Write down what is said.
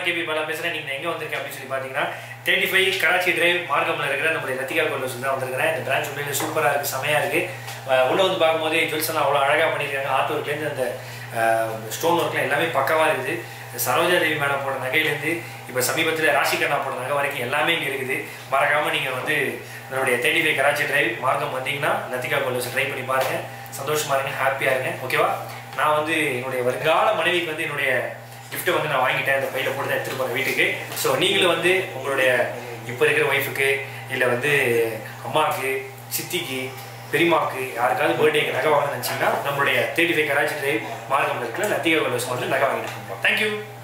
KP Bala பேசுகிறேன் நீங்கள் எங்கே வந்திருக்கேன் அப்படின்னு சொல்லி பார்த்தீங்கன்னா தேர்ட்டி ஃபைவ் கராச்சி டிரைவ் மார்க்கமில் இருக்கிற நம்மளுடைய ரத்திகா கோல்டர்ஸ் தான் வந்திருக்கிறேன் இந்த பிரான்ச் உண்மையிலே சூப்பராக இருக்குது செமையாக இருக்குது உள்ளே வந்து பார்க்கும்போது ஜுவல்ஸ் எல்லாம் அவ்வளோ அழகாக பண்ணியிருக்காங்க ஆர்ட் ஒர்க்லேருந்து அந்த ஸ்டோன் ஒர்க்லாம் எல்லாமே பக்காவாக இருக்குது சரோஜா தேவி மேடம் போட நகையிலேருந்து இப்போ சமீபத்தில் ராஷி கண்ணா போட நகை வரைக்கும் எல்லாமே இங்கே இருக்குது மறக்காமல் நீங்கள் வந்து நம்மளுடைய தேர்ட்டி ஃபைவ் கராச்சி டிரைவ் மார்க்கம் வந்தீங்கன்னா லத்திகா கோல்டர்ஸ் ட்ரை பண்ணி பாருங்கள் சந்தோஷமா இருங்க ஹாப்பியாக இருங்க ஓகேவா நான் வந்து என்னுடைய வருங்கால மனைவிக்கு வந்து என்னுடைய gift வந்து நான் வாங்கிட்டேன் அந்த பையில போட்டு தான் எடுத்துட்டு போறேன் வீட்டுக்கு ஸோ நீங்களும் வந்து உங்களுடைய இப்போ இருக்கிற ஒய்ஃபுக்கு இல்லை வந்து அம்மாவுக்கு சித்திக்கு பெரியமாவுக்கு யாருக்காவது பர்த்டேக்கு நகை வாங்க நினச்சிங்கன்னா நம்மளுடைய தேர்ட்டி ஃபைவ் கராச்சி டிரைவ் மார்க்கம் இருக்கிற லத்திகா கோல்டர்ஸ் வந்து நகை வாங்கிட்டு இருக்கோம் தேங்க்யூ